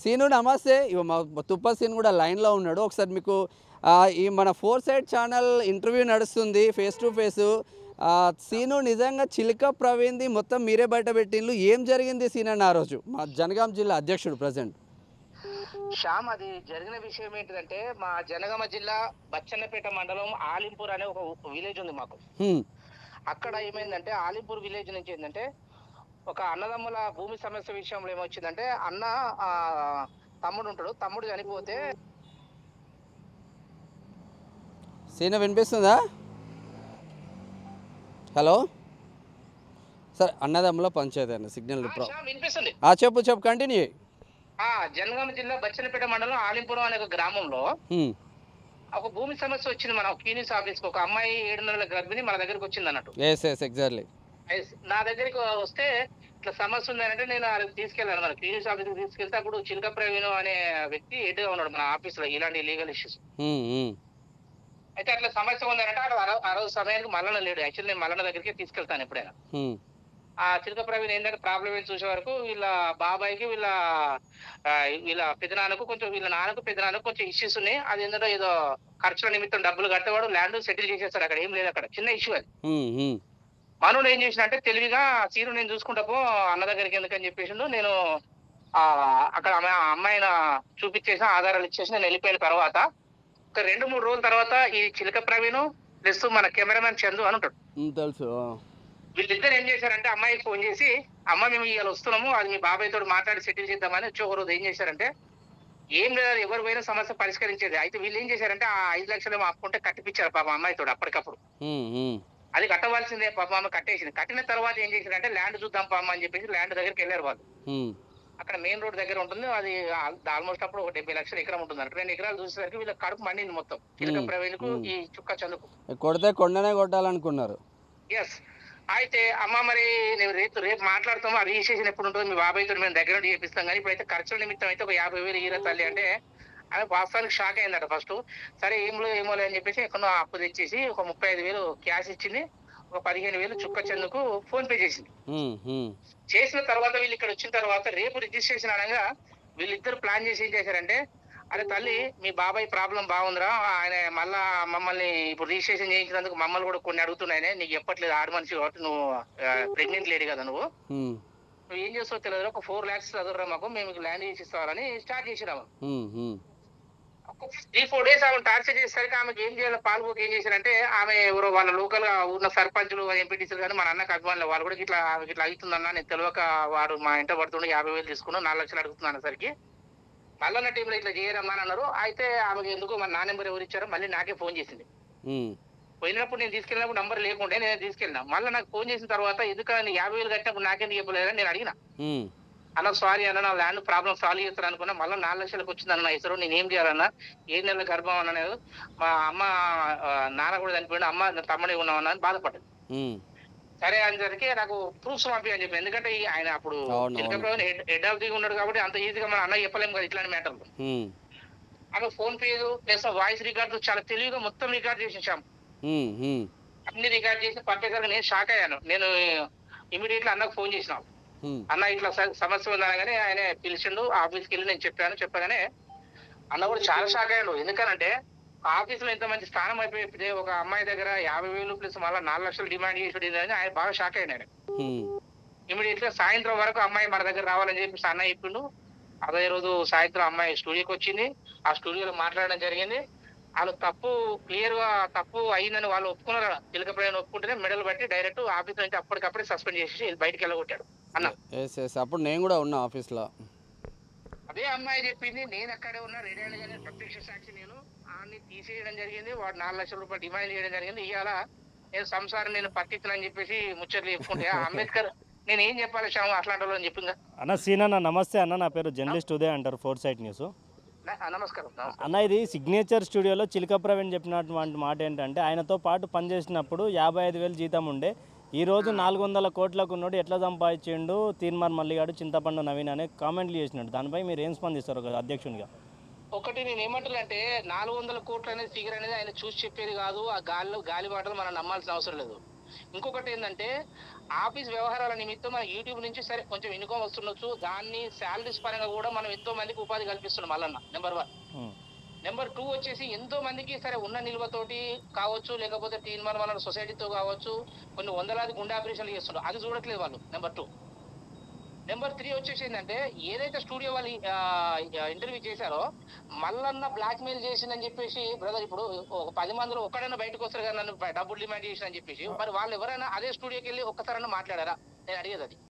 Scene నమస్తే ఇగో మా మా తుప్ప సీన్ కూడా లైన్లో ఉన్నాడు ఒకసారి మీకు ఆ, ఈ మన ఫోర్ సైడ్ ఛానల్ ఇంటర్వ్యూ నడుస్తుంది ఫేస్ టు ఫేస్ సీను నిజంగా చిలుక ప్రవీణ్ది మొత్తం మీరే బయట పెట్టిండ్లు ఏం జరిగింది సీన్ అన్న ఆ రోజు మా జనగాం జిల్లా అధ్యక్షుడు ప్రజెంట్ శ్యామ్ అది జరిగిన విషయం ఏంటిదంటే మా జనగామ జిల్లా బచ్చన్నపేట మండలం ఆలింపూర్ అనే ఒక విలేజ్ ఉంది మాకు అక్కడ ఏమైందంటే ఆలింపూర్ విలేజ్ నుంచి ఏంటంటే ఒక అన్నదమ్ముల భూమి సమస్య విషయంలో ఏమొచ్చిందంటే అన్న ఆ, తమ్ముడు ఉంటాడు తమ్ముడు చనిపోతే సీను వినిపిస్తుందా హలో సరే అన్నదమ్ముల పంచాయతీ అన్న సిగ్నల్ ఆ, శ్యామ్ వినిపిస్తుంది ఆ చెప్పు చెప్పు కంటిన్యూ ఆ జనగామ జిల్లా బచ్చన్నపేట మండలం ఆలింపురం అనే ఒక గ్రామంలో ఒక భూమి సమస్య వచ్చింది మన క్యూనిస్ ఆఫీస్ ఒక అమ్మాయి ఏడు నెలల గర్భిణి మన దగ్గరికి వచ్చింది అన్నట్టు ఎస్ ఎస్ ఎగ్జాక్ట్లీ ఐస్- నా దగ్గరికి వస్తే ఇట్లా సమస్య ఉంది అంటే నేను అది తీసుకెళ్ళాను మన క్లీనిస్ ఆఫీస్కి తీసుకెళ్తే అప్పుడు చిలక ప్రవీణ్ అనే వ్యక్తి హెడ్ గా ఉన్నాడు మన ఆఫీస్ లో ఇలాంటి లీగల్ ఇష్యూస్ అయితే అట్లా సమస్య ఉంది అంటే అక్కడ ఆ రోజు సమయానికి మల్లన లేడు యాక్చువల్లీ నేను మల్లన దగ్గరికి తీసుకెళ్తాను ఎప్పుడైనా ఆ చిలక ప్రవీణ్ ఏంటంటే ప్రాబ్లం ఏంటి చూసే వరకు వీళ్ళ బాబాయ్కి వీళ్ళ ఆ, వీళ్ళ పెదనాన్నకు కొంచెం వీళ్ళ నాన్నకు పెదనాన్నకు కొంచెం ఇష్యూస్ ఉన్నాయి అది ఏంటంటే ఏదో ఖర్చుల నిమిత్తం డబ్బులు కట్టేవాడు ల్యాండ్ సెటిల్ చేసేస్తాడు అక్కడ ఏం లేదు అక్కడ చిన్న ఇష్యూ అది మనోడు ఏం చేసిన అంటే తెలివిగా సీరు నేను చూసుకుంటా పో అన్న దగ్గరికి ఎందుకని చెప్పేసిండు నేను ఆ అక్కడ ఆమె ఆ అమ్మాయిని చూపించేసిన ఆధారాలు ఇచ్చేసి నేను వెళ్ళిపోయిన తర్వాత ఒక రెండు మూడు రోజుల తర్వాత ఈ చిలక ప్రవీణ్ ప్లస్ మన కెమెరామెన్ చందు అని ఉంటాడు తెలుసు వీళ్ళిద్దరు ఏం చేశారంటే అమ్మాయికి ఫోన్ చేసి అమ్మ మేము ఇవాళ వస్తున్నాము అది మీ బాబాయ్ తోటి మాట్లాడి సెటిల్ చేద్దామని వచ్చి ఒక రోజు ఏం చేశారంటే ఏం లేదు ఎవరు పోయినా సమస్య పరిష్కరించేది అయితే వీళ్ళు ఏం చేశారంటే ఆ ఐదు లక్షలు ఏమో అప్పుంటే కట్టిపించారు పాప అమ్మాయి తోడు అప్పటికప్పుడు అది కట్టవలసిందే పాప ఆమె కట్టేసింది కట్టిన తర్వాత ఏం చేశారంటే ల్యాండ్ చూద్దాం పాప అని చెప్పేసి ల్యాండ్ దగ్గరికి వెళ్ళారు వాళ్ళు అక్కడ మెయిన్ రోడ్ దగ్గర ఉంటుంది అది ఆల్మోస్ట్ అప్పుడు ఒక డెబ్బై లక్షల ఎకరం ఉంటుంది అంటే రెండు ఎకరాలు చూసేసరికి వీళ్ళ కడుపు మండింది మొత్తం చిలక Hmm. ప్రవీణ్ కు Hmm. ఈ చుక్క చందుకు కొడితే కొండనే కొట్టాలనుకున్నారు ఎస్ అయితే అమ్మ మరి నేను రేపు రేపు మాట్లాడతాము ఆ రిజిస్ట్రేషన్ ఎప్పుడు ఉంటుంది మీ బాబాయ్ తోటి మేము దగ్గర నుండి చేపిస్తాం కానీ ఇప్పుడైతే ఖర్చుల నిమిత్తం అయితే ఒక యాభై వేలు ఈర తల్లి అంటే ఆమె వాస్తవానికి షాక్ అయిందట ఫస్ట్ సరే ఏమో ఏమో లే అని చెప్పేసి ఎక్కడో అప్పు తెచ్చేసి ఒక ముప్పై ఐదు వేలు క్యాష్ ఇచ్చింది ఒక పదిహేను వేలు చుక్క చందుకు ఫోన్ పే చేసింది చేసిన తర్వాత వీళ్ళు ఇక్కడ వచ్చిన తర్వాత రేపు రిజిస్ట్రేషన్ అనగా వీళ్ళిద్దరు ప్లాన్ చేసి ఏం చేశారంటే అరే తల్లి మీ బాబాయ్ ప్రాబ్లం బాగుందిరా ఆయన మళ్ళా మమ్మల్ని ఇప్పుడు రిజిస్ట్రేషన్ చేయించినందుకు మమ్మల్ని కూడా కొన్ని అడుగుతున్నాయనే నీకు చెప్పట్లేదు ఆడ మనిషి కాబట్టి నువ్వు ప్రెగ్నెంట్ లేడీ కదా నువ్వు నువ్వు ఏం చేస్తావు తెలియదు ఒక ఫోర్ ల్యాక్స్ చదువురా మాకు మేము మీకు ల్యాండ్ చేసి ఇస్తామని స్టార్ట్ చేసినాము ఒక త్రీ ఫోర్ డేస్ ఆమె టార్చర్ చేసేసరికి ఆమెకి ఏం చేయాలో పాల్గొకి ఏం చేశారంటే ఆమె ఎవరో వాళ్ళ లోకల్ గా ఉన్న సర్పంచులు ఎంపీటీసీలు కానీ మన అన్నకు అభిమానులు వాళ్ళు కూడా ఇట్లా ఆమెకి ఇట్లా అవుతుందన్న నేను తెలియక వాడు మా ఇంట పడుతుండే యాభై వేలు తీసుకున్నాను నాలుగు లక్షలు అడుగుతున్నాను అనేసరికి మళ్ళన్న టీంలో ఇట్లా చేయరమ్మా అని అన్నారు అయితే ఆమెకి ఎందుకు మన నా నెంబర్ ఎవరు ఇచ్చారో మళ్ళీ నాకే ఫోన్ చేసింది పోయినప్పుడు నేను తీసుకెళ్ళినప్పుడు నంబర్ లేకుంటే నేను తీసుకెళ్ళినా మళ్ళీ నాకు ఫోన్ చేసిన తర్వాత ఎందుకని యాభై వేలు కట్టినప్పుడు నాకెందుకు చెప్పలేదని నేను అడిగిన అన్న సారీ అన్న నా ల్యాండ్ ప్రాబ్లం సాల్వ్ చేస్తాను అనుకున్నా మళ్ళీ నాలుగు లక్షలకు వచ్చిందన్న నా ఇసరు నేను ఏం చేయాలన్నా ఏ నెలల గర్భం అన్నది మా అమ్మ ఆ, నాన్న కూడా చనిపోయింది అమ్మ నా తమ్ముడే ఉన్నామన్నా అని బాధపడ్డది సరే అనేసరికి నాకు ప్రూఫ్స్ పంపి అని చెప్పి ఎందుకంటే ఈ ఆయన అప్పుడు అవును, చిలక అవును. Praveen head head of the ఉన్నాడు కాబట్టి అంత ఈజీగా మన అన్న చెప్పలేము కదా ఇట్లాంటి మ్యాటర్లు ఆమె PhonePe plus voice record చాలా తెలివిగా మొత్తం రికార్డ్ చేసేసాం అన్ని రికార్డ్ చేసి పంపేసరికి నేను షాక్ అయ్యాను నేను ఇమీడియట్లీ అన్నకు ఫోన్ చేసిన అన్న ఇట్లా స- సమస్య ఉందనగానే ఆయన పిలిచిండు ఆఫీస్కి వెళ్ళి నేను చెప్పాను చెప్పగానే అన్న కూడా చాలా షాక్ అయ్యాడు ఎందుకనంటే ఆఫీస్ లో ఇంత మంచి స్థానం అయిపోయి ఒక అమ్మాయి దగ్గర యాభై వేలు ప్లస్ మళ్ళీ నాలుగు లక్షలు డిమాండ్ చేసి ఆయన బాగా షాక్ అయ్యాడు ఇమీడియట్ గా సాయంత్రం వరకు అమ్మాయి మన దగ్గర రావాలని చెప్పి అన్న చెప్పిండు అదే రోజు సాయంత్రం అమ్మాయి స్టూడియోకి వచ్చింది ఆ స్టూడియోలో మాట్లాడడం జరిగింది వాళ్ళు తప్పు క్లియర్ గా తప్పు అయిందని వాళ్ళు ఒప్పుకున్నారు చిలక ప్రయాణం ఒప్పుకుంటేనే మెడల్ బట్టి డైరెక్ట్ ఆఫీస్ నుంచి అప్పటికప్పుడే సస్పెండ్ చేసి బయటికి వెళ్ళగొట్టాడు అన్న ఎస్ ఎస్ అప్పుడు నేను కూడా ఉన్నా ఆఫీస్లో అదే అమ్మాయి చెప్పింది నేను అక్కడే ఉన్నా రెడీ ప్రత్యక్ష సాక్షి నేను ఆన్ని తీసేయడం జరిగింది వాడు నాలుగు లక్షల రూపాయలు డిమాండ్ చేయడం జరిగింది ఇవాళ నేను సంసారం నేను పట్టించనని చెప్పేసి ముచ్చట్లు చెప్పుకుంటే ఆ అంబేద్కర్ నేను ఏం చెప్పాలి శ్యామ అట్లాంటి వాళ్ళు అని చెప్పిందా అన్న సీనన్న నమస్తే అన్న నా పేరు జర్నలిస్ట్ ఉదయ్ అంటారు ఫోర్ సైట్ న్యూస్ నా- నమస్కారం నమస్కారం అన్న ఇది సిగ్నేచర్ స్టూడియోలో చిలక ప్రవీణ్ చెప్పినటువంటి మాట ఏంటంటే ఆయనతో పాటు పనిచేసినప్పుడు యాభై ఐదు వేలు జీతం ఉండే ఈ రోజు నాలుగు వందల కోట్లకు ఉన్నాడు ఎట్లా సంపాదించిండు తీర్మార్ మల్లిగాడు చింతపండు నవీన్ అనే కామెంట్లు చేసినాడు దానిపై మీరు ఏం స్పందిస్తారు ఒక అధ్యక్షునిగా ఒకటి నేను ఏమంటున్నానంటే నాలుగు వందల కోట్లు అనేది ఫిగర్ అనేది ఆయన చూసి చెప్పేది కాదు ఆ గాలిలో గాలి మాటలు మనం నమ్మాల్సిన అవసరం లేదు ఇంకొకటి ఏంటంటే ఆఫీస్ వ్యవహారాల నిమిత్తం మన యూట్యూబ్ నుంచి సరే కొంచెం ఇన్కమ్ వస్తుండొచ్చు దాన్ని శాలరీస్ పరంగా కూడా మనం ఎంతో మందికి ఉపాధి కల్పిస్తున్నాం Mallanna number one um, number two వచ్చేసి ఎంతో మందికి సరే ఉన్న నిల్వతోటి కావచ్చు లేకపోతే తీర్మానం వల్ల సొసైటీతో కావచ్చు కొన్ని వందలాది గుండె ఆపరేషన్లు చేస్తున్నారు అది చూడట్లేదు వాళ్ళు నెంబర్ టూ నెంబర్ త్రీ వచ్చేసి ఏంటంటే ఏదైతే స్టూడియో వాళ్ళు ఇంటర్వ్యూ చేశారో మల్లన్న బ్లాక్ మెయిల్ చేసిందని చెప్పేసి బ్రదర్ ఇప్పుడు ఒక పది మందిలో ఒక్కడైనా బయటకు వస్తారు కదా నన్ను డబ్బులు డిమాండ్ చేసిన అని చెప్పేసి మరి వాళ్ళు ఎవరైనా అదే స్టూడియోకి వెళ్ళి ఒక్కసారైనా మాట్లాడారా నేను అడిగేది అది